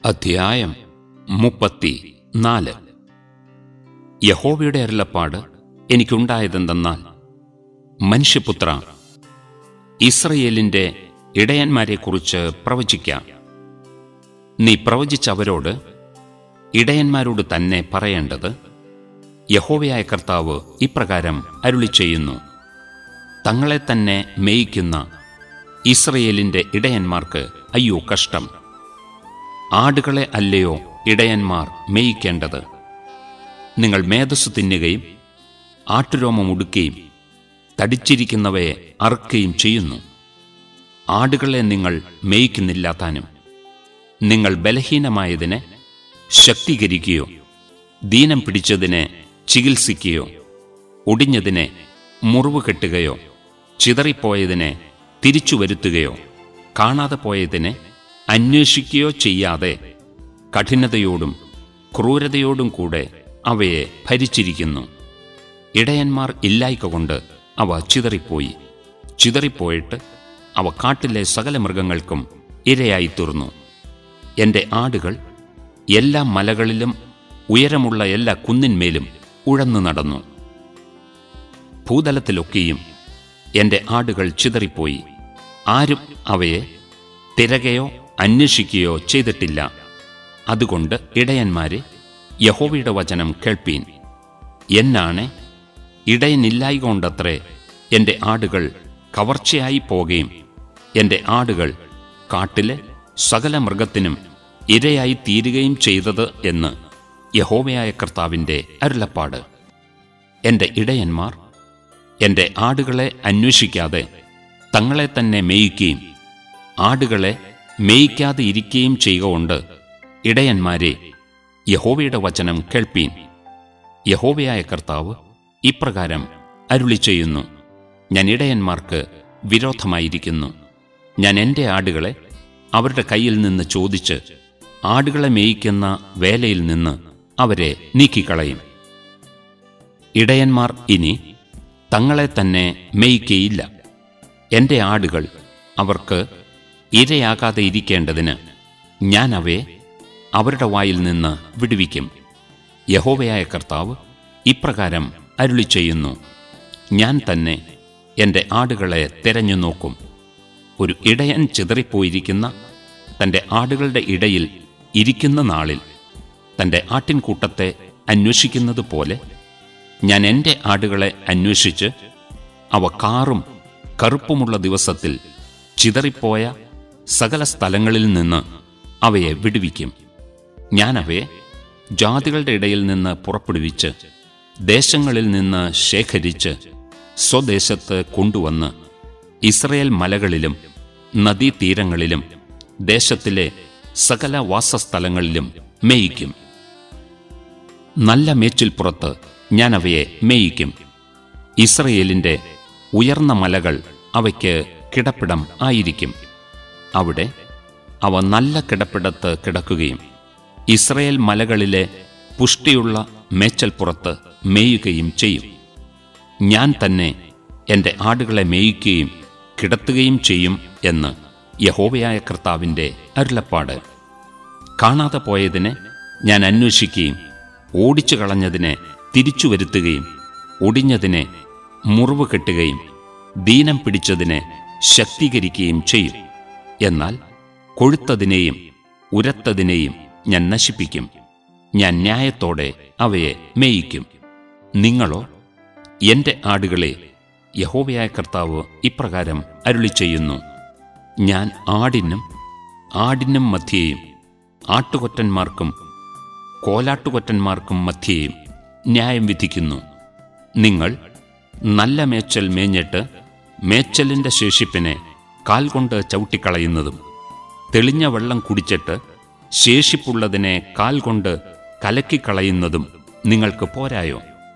അധ്യായം മുപ്പത്തി നാല് യഹോവയുടെ അരുളപ്പാട് എനിക്കുണ്ടായതെന്തെന്നാൽ മനുഷ്യപുത്ര ഇസ്രയേലിന്റെ ഇടയന്മാരെക്കുറിച്ച് പ്രവചിക്കാം നീ പ്രവചിച്ചവരോട് ഇടയന്മാരോട് തന്നെ പറയേണ്ടത് യഹോവയായ കർത്താവ് ഇപ്രകാരം അരുളി ചെയ്യുന്നു തങ്ങളെ തന്നെ മേയിക്കുന്ന ഇസ്രയേലിന്റെ ഇടയന്മാർക്ക് അയ്യോ കഷ്ടം ആടുകളെ അല്ലയോ ഇടയന്മാർ മേയിക്കേണ്ടത് നിങ്ങൾ മേധസ് തിന്നുകയും ആട്ടുരോമം ഉടുക്കുകയും തടിച്ചിരിക്കുന്നവയെ അറുക്കുകയും ചെയ്യുന്നു ആടുകളെ നിങ്ങൾ മേയിക്കുന്നില്ല താനും നിങ്ങൾ ബലഹീനമായതിനെ ശക്തീകരിക്കുകയോ ദീനം പിടിച്ചതിനെ ചികിത്സിക്കുകയോ ഒടിഞ്ഞതിനെ മുറിവ് കെട്ടുകയോ ചിതറിപ്പോയതിനെ തിരിച്ചു വരുത്തുകയോ കാണാതെ പോയതിനെ അന്വേഷിക്കുകയോ ചെയ്യാതെ കഠിനതയോടും ക്രൂരതയോടും കൂടെ അവയെ ഭരിച്ചിരിക്കുന്നു ഇടയന്മാർ ഇല്ലായ്ക കൊണ്ട് അവ ചിതറിപ്പോയി ചിതറിപ്പോയിട്ട് അവ കാട്ടിലെ സകല മൃഗങ്ങൾക്കും ഇരയായി തീർന്നു എൻ്റെ ആടുകൾ എല്ലാ മലകളിലും ഉയരമുള്ള എല്ലാ കുന്നിന്മേലും ഉഴന്നു നടന്നു ഭൂതലത്തിലൊക്കെയും എൻ്റെ ആടുകൾ ചിതറിപ്പോയി ആരും അവയെ തിരകയോ അന്വേഷിക്കുകയോ ചെയ്തിട്ടില്ല അതുകൊണ്ട് ഇടയന്മാരെ യഹോവയുടെ വചനം കേൾപ്പീൻ എന്നാണ് ഇടയനില്ലായ്ക കൊണ്ടത്രേ എൻ്റെ ആടുകൾ കവർച്ചയായി പോകുകയും എൻ്റെ ആടുകൾ കാട്ടിലെ സകല മൃഗത്തിനും ഇരയായി തീരുകയും ചെയ്തത് എന്ന് യഹോവയായ കർത്താവിൻ്റെ അരുളപ്പാട് എൻ്റെ ഇടയന്മാർ എൻ്റെ ആടുകളെ അന്വേഷിക്കാതെ തങ്ങളെ തന്നെ മേയിക്കുകയും ആടുകളെ മേയിക്കാതെ ഇരിക്കുകയും ചെയ്യുകൊണ്ട് ഇടയന്മാരെ യഹോവയുടെ വചനം കേൾപ്പീൻ യഹോവയായ കർത്താവ് ഇപ്രകാരം അരുളി ചെയ്യുന്നു ഞാൻ ഇടയന്മാർക്ക് വിരോധമായിരിക്കുന്നു ഞാൻ എൻ്റെ ആടുകളെ അവരുടെ കയ്യിൽ നിന്ന് ചോദിച്ച് ആടുകളെ മേയിക്കുന്ന വേലയിൽ നിന്ന് അവരെ നീക്കിക്കളയും ഇടയന്മാർ ഇനി തങ്ങളെ തന്നെ മേയിക്കയില്ല എൻ്റെ ആടുകൾ അവർക്ക് ഇരയാകാതെ ഇരിക്കേണ്ടതിന് ഞാൻ അവയെ അവരുടെ വായിൽ നിന്ന് വിടുവിക്കും യഹോവയായ കർത്താവ് ഇപ്രകാരം അരുളി ചെയ്യുന്നു ഞാൻ തന്നെ എൻ്റെ ആടുകളെ തിരഞ്ഞു നോക്കും ഒരു ഇടയൻ ചിതറിപ്പോയിരിക്കുന്ന തൻ്റെ ആടുകളുടെ ഇടയിൽ ഇരിക്കുന്ന നാളിൽ തൻ്റെ ആട്ടിൻകൂട്ടത്തെ അന്വേഷിക്കുന്നത് പോലെ ഞാൻ എൻ്റെ ആടുകളെ അന്വേഷിച്ച് അവ കാറും കറുപ്പുമുള്ള ദിവസത്തിൽ ചിതറിപ്പോയ സകല സ്ഥലങ്ങളിൽ നിന്ന് അവയെ വിടുവിക്കും ഞാൻ അവയെ ജാതികളുടെ ഇടയിൽ നിന്ന് പുറപ്പെടുവിച്ച് ദേശങ്ങളിൽ നിന്ന് ശേഖരിച്ച് സ്വദേശത്ത് കൊണ്ടുവന്ന് ഇസ്രയേൽ മലകളിലും നദീതീരങ്ങളിലും ദേശത്തിലെ സകല വാസസ്ഥലങ്ങളിലും മേയിക്കും നല്ല മേച്ചിൽപ്പുറത്ത് ഞാൻ അവയെ മേയിക്കും ഇസ്രയേലിന്റെ ഉയർന്ന മലകൾ അവയ്ക്ക് കിടപ്പിടം ആയിരിക്കും അവിടെ അവ നല്ല കിടപ്പിടത്ത് കിടക്കുകയും ഇസ്രയേൽ മലകളിലെ പുഷ്ടിയുള്ള മേച്ചൽപ്പുറത്ത് മേയുകയും ചെയ്യും ഞാൻ തന്നെ എൻ്റെ ആടുകളെ മേയിക്കുകയും കിടത്തുകയും ചെയ്യും എന്ന് യഹോവയായ കർത്താവിൻ്റെ അരുളപ്പാട് കാണാതെ പോയതിനെ ഞാൻ അന്വേഷിക്കുകയും ഓടിച്ചു കളഞ്ഞതിനെ തിരിച്ചു വരുത്തുകയും ഒടിഞ്ഞതിനെ മുറിവ് കെട്ടുകയും ദീനം പിടിച്ചതിനെ ശക്തീകരിക്കുകയും ചെയ്യും എന്നാൽ കൊഴുത്തതിനെയും ഉരത്തതിനെയും ഞാൻ നശിപ്പിക്കും ഞാൻ ന്യായത്തോടെ അവയെ മേയിക്കും നിങ്ങളോ എന്റെ ആടുകളെ യഹോവയായ കർത്താവ് ഇപ്രകാരം അരുളി ചെയ്യുന്നു ഞാൻ ആടിനും ആടിനും മധ്യേയും ആട്ടുകൊറ്റന്മാർക്കും കോലാട്ടുകൊറ്റന്മാർക്കും മധ്യേയും ന്യായം വിധിക്കുന്നു നിങ്ങൾ നല്ല മേച്ചൽ മേഞ്ഞിട്ട് മേച്ചലിന്റെ ശേഷിപ്പിനെ കാൽ കൊണ്ട് ചവിട്ടിക്കളയുന്നതും തെളിഞ്ഞ വെള്ളം കുടിച്ചിട്ട് ശേഷിപ്പുള്ളതിനെ കാൽ കൊണ്ട് കലക്കിക്കളയുന്നതും നിങ്ങൾക്ക് പോരായോ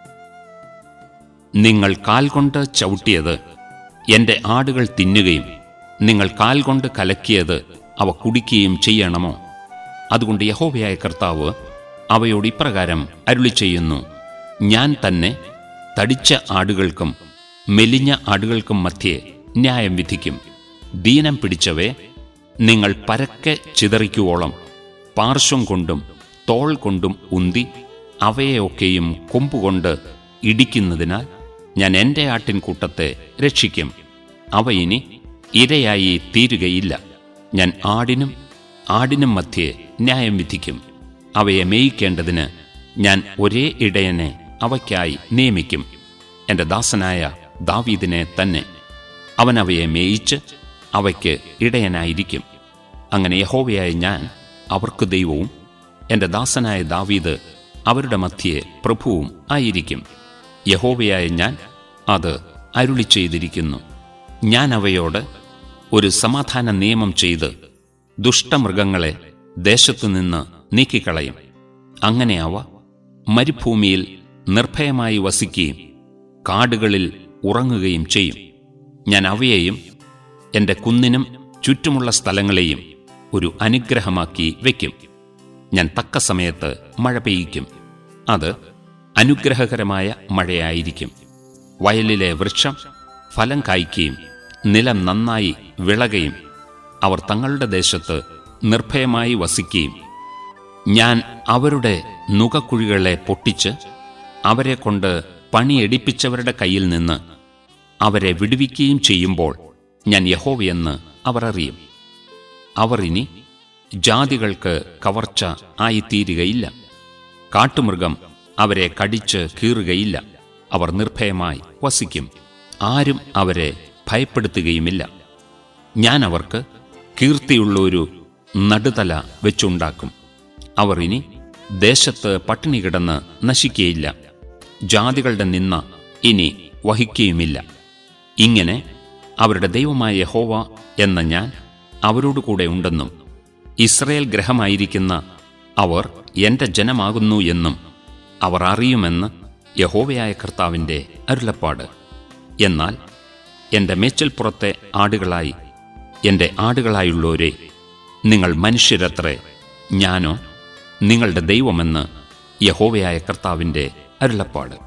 നിങ്ങൾ കാൽ കൊണ്ട് ചവിട്ടിയത് എന്റെ ആടുകൾ തിന്നുകയും നിങ്ങൾ കാൽ കൊണ്ട് കലക്കിയത് അവ കുടിക്കുകയും ചെയ്യണമോ അതുകൊണ്ട് യഹോവയായ കർത്താവ് അവയോട് ഇപ്രകാരം അരുളി ചെയ്യുന്നു ഞാൻ തന്നെ തടിച്ച ആടുകൾക്കും മെലിഞ്ഞ ആടുകൾക്കും മധ്യേ ന്യായം വിധിക്കും ദീനം പിടിച്ചവയെ നിങ്ങൾ പരക്കെ ചിതറിക്കുവോളം പാർശ്വം കൊണ്ടും തോൾ കൊണ്ടും ഉന്തി അവയെയൊക്കെയും കൊമ്പുകൊണ്ട് ഇടിക്കുന്നതിനാൽ ഞാൻ എൻ്റെ ആട്ടിൻകൂട്ടത്തെ രക്ഷിക്കും അവ ഇനി ഇരയായി തീരുകയില്ല ഞാൻ ആടിനും ആടിനും മധ്യേ ന്യായം വിധിക്കും അവയെ മേയിക്കേണ്ടതിന് ഞാൻ ഒരേ ഇടയനെ അവയ്ക്കായി നിയമിക്കും എൻ്റെ ദാസനായ ദാവീദിനെ തന്നെ അവൻ അവയെ മേയിച്ച് അവയ്ക്ക് ഇടയനായിരിക്കും അങ്ങനെ യഹോവയായ ഞാൻ അവർക്ക് ദൈവവും എൻ്റെ ദാസനായ ദാവീദ് അവരുടെ മധ്യേ പ്രഭുവും ആയിരിക്കും യഹോവയായ ഞാൻ അത് അരുളി ചെയ്തിരിക്കുന്നു ഞാൻ അവയോട് ഒരു സമാധാന നിയമം ചെയ്ത് ദുഷ്ടമൃഗങ്ങളെ ദേശത്തുനിന്ന് നീക്കിക്കളയും അങ്ങനെ അവ മരുഭൂമിയിൽ നിർഭയമായി വസിക്കുകയും കാടുകളിൽ ഉറങ്ങുകയും ചെയ്യും ഞാൻ അവയെയും എൻ്റെ കുന്നിനും ചുറ്റുമുള്ള സ്ഥലങ്ങളെയും ഒരു അനുഗ്രഹമാക്കി വയ്ക്കും ഞാൻ തക്ക സമയത്ത് മഴ പെയ്യിക്കും അത് അനുഗ്രഹകരമായ മഴയായിരിക്കും വയലിലെ വൃക്ഷം ഫലം കായ്ക്കുകയും നിലം നന്നായി വിളകയും അവർ തങ്ങളുടെ ദേശത്ത് നിർഭയമായി വസിക്കുകയും ഞാൻ അവരുടെ നുകക്കുഴികളെ പൊട്ടിച്ച് അവരെ കൊണ്ട് പണിയെടിപ്പിച്ചവരുടെ കയ്യിൽ നിന്ന് അവരെ വിടുവിക്കുകയും ചെയ്യുമ്പോൾ ഞാൻ യഹോവയെന്ന് അവർ അറിയും അവർ ഇനി ജാതികൾക്ക് കവർച്ച ആയിത്തീരുകയില്ല കാട്ടുമൃഗം അവരെ കടിച്ച് കീറുകയില്ല അവർ നിർഭയമായി വസിക്കും ആരും അവരെ ഭയപ്പെടുത്തുകയുമില്ല ഞാൻ അവർക്ക് കീർത്തിയുള്ള ഒരു നടുതല വെച്ചുണ്ടാക്കും അവർ ഇനി ദേശത്ത് പട്ടിണി കിടന്ന് നശിക്കുകയില്ല ജാതികളുടെ നിന്ന ഇനി വഹിക്കുകയുമില്ല ഇങ്ങനെ അവരുടെ ദൈവമായ യഹോവ എന്ന ഞാൻ അവരോട് കൂടെ ഉണ്ടെന്നും ഇസ്രയേൽ ഗ്രഹമായിരിക്കുന്ന അവർ എൻ്റെ ജനമാകുന്നു എന്നും അവർ അറിയുമെന്ന് യഹോവയായ കർത്താവിൻ്റെ അരുളപ്പാട് എന്നാൽ എൻ്റെ മേച്ചൽപ്പുറത്തെ ആടുകളായി എൻ്റെ ആടുകളായുള്ളവരെ നിങ്ങൾ മനുഷ്യരത്രേ ഞാനോ നിങ്ങളുടെ ദൈവമെന്ന് യഹോവയായ കർത്താവിൻ്റെ അരുളപ്പാട്